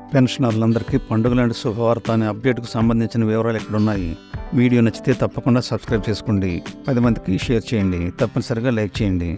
పెన్షనర్లందరికీ పండుగ లాంటి శుభవార్త అనే అప్డేట్కు సంబంధించిన వివరాలు ఇక్కడ ఉన్నాయి వీడియో నచ్చితే తప్పకుండా సబ్స్క్రైబ్ చేసుకోండి పది మందికి షేర్ చేయండి తప్పనిసరిగా లైక్ చేయండి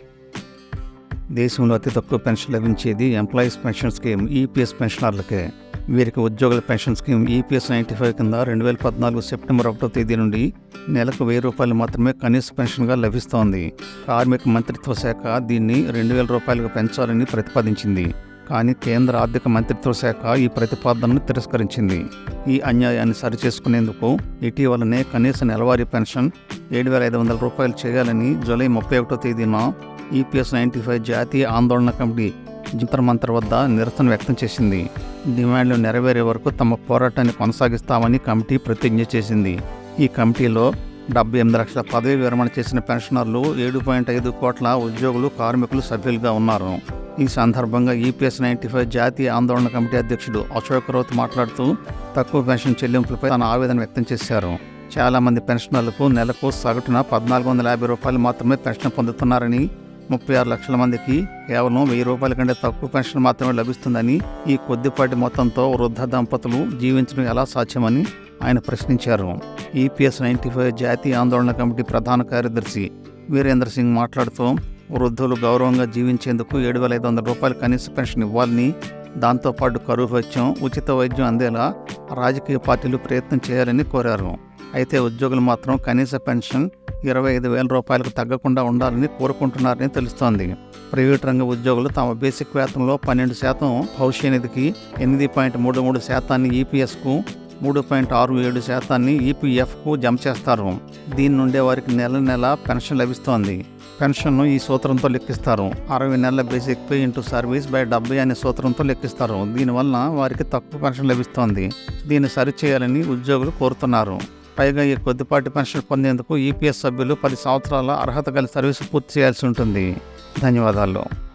దేశంలో అతి తక్కువ పెన్షన్ లభించేది ఎంప్లాయీస్ పెన్షన్ స్కీమ్ ఈపీఎస్ పెన్షనర్లకే వీరికి ఉద్యోగుల pension scheme EPS ninety five కింద రెండు వేల పద్నాలుగు సెప్టెంబర్ ఒకటో తేదీ నుండి నెలకు వెయ్యి రూపాయలు మాత్రమే కనీస పెన్షన్గా లభిస్తోంది కార్మిక మంత్రిత్వ శాఖ దీన్ని రెండు వేల రూపాయలకు పెంచాలని ప్రతిపాదించింది కానీ కేంద్ర ఆర్థిక మంత్రిత్వ శాఖ ఈ ప్రతిపాదనను తిరస్కరించింది ఈ అన్యాయాన్ని సరిచేసుకునేందుకు ఇటీవలనే కనీస నెలవారీ పెన్షన్ ఏడు వేల ఐదు వందల రూపాయలు చేయాలని జూలై ముప్పై ఒకటో తేదీన ఈపీఎస్ నైంటీ ఫైవ్ జాతీయ ఆందోళన కమిటీ జంతర్ మంతర్ వద్ద నిరసన వ్యక్తం చేసింది డిమాండ్లు నెరవేరే వరకు తమ పోరాటాన్ని కొనసాగిస్తామని కమిటీ ప్రతిజ్ఞ చేసింది ఈ కమిటీలో డెబ్బై ఎనిమిది లక్షల పదవి విరమణ చేసిన పెన్షనర్లు ఏడు పాయింట్ ఐదు కోట్ల ఉద్యోగులు కార్మికులు సభ్యులుగా ఉన్నారు ఈ సందర్భంగా ఈపీఎస్ నైంటీ ఫైవ్ జాతీయ ఆందోళన కమిటీ అధ్యక్షుడు అశోక్ రౌత్ మాట్లాడుతూ తక్కువ పెన్షన్ చెల్లింపులపై తన ఆవేదన వ్యక్తం చేశారు చాలా మంది పెన్షనర్లకు నెలకు సగటున పద్నాలుగు వందల యాభై రూపాయలు మాత్రమే పెన్షన్ పొందుతున్నారని ముప్పై ఆరు లక్షల మందికి కేవలం వెయ్యి రూపాయల కంటే తక్కువ పెన్షన్ మాత్రమే లభిస్తుందని ఈ కొద్దిపాటి మొత్తంతో వృద్ధ దంపతులు జీవించడం ఎలా సాధ్యమని ఆయన ప్రశ్నించారు ఈపీఎస్ నైంటీ ఫైవ్ జాతీయ ఆందోళన కమిటీ ప్రధాన కార్యదర్శి వీరేంద్ర సింగ్ మాట్లాడుతూ వృద్ధులు గౌరవంగా జీవించేందుకు ఏడు వేల ఐదు వందల రూపాయల కనీస పెన్షన్ ఇవ్వాలని దాంతోపాటు కరువు వైద్యం ఉచిత వైద్యం అందేలా రాజకీయ పార్టీలు ప్రయత్నం చేయాలని కోరారు అయితే ఉద్యోగులు మాత్రం కనీస పెన్షన్ ఇరవై ఐదు వేల రూపాయలకు తగ్గకుండా ఉండాలని కోరుకుంటున్నారని తెలుస్తోంది ప్రైవేట్ రంగ ఉద్యోగులు తమ బేసిక్ వేతనంలో పన్నెండు శాతం భవిష్య నిధికి ఎనిమిది పాయింట్ మూడు మూడు శాతాన్ని ఈపీఎస్కు మూడు పాయింట్ ఆరు ఏడు శాతాన్ని ఈపీఎఫ్కు జమ చేస్తారు దీని నుండే వారికి నెల నెల పెన్షన్ లభిస్తోంది పెన్షన్ను ఈ సూత్రంతో లెక్కిస్తారు అరవై నెలల basic pay into service by డెబ్బై అనే సూత్రంతో లెక్కిస్తారు దీనివల్ల వారికి తక్కువ పెన్షన్ లభిస్తోంది దీన్ని సరిచేయాలని ఉద్యోగులు కోరుతున్నారు పైగా ఈ కొద్దిపాటి పెన్షన్ పొందేందుకు ఈపీఎస్ సభ్యులు పది సంవత్సరాల అర్హత గల సర్వీసు పూర్తి చేయాల్సి ఉంటుంది ధన్యవాదాలు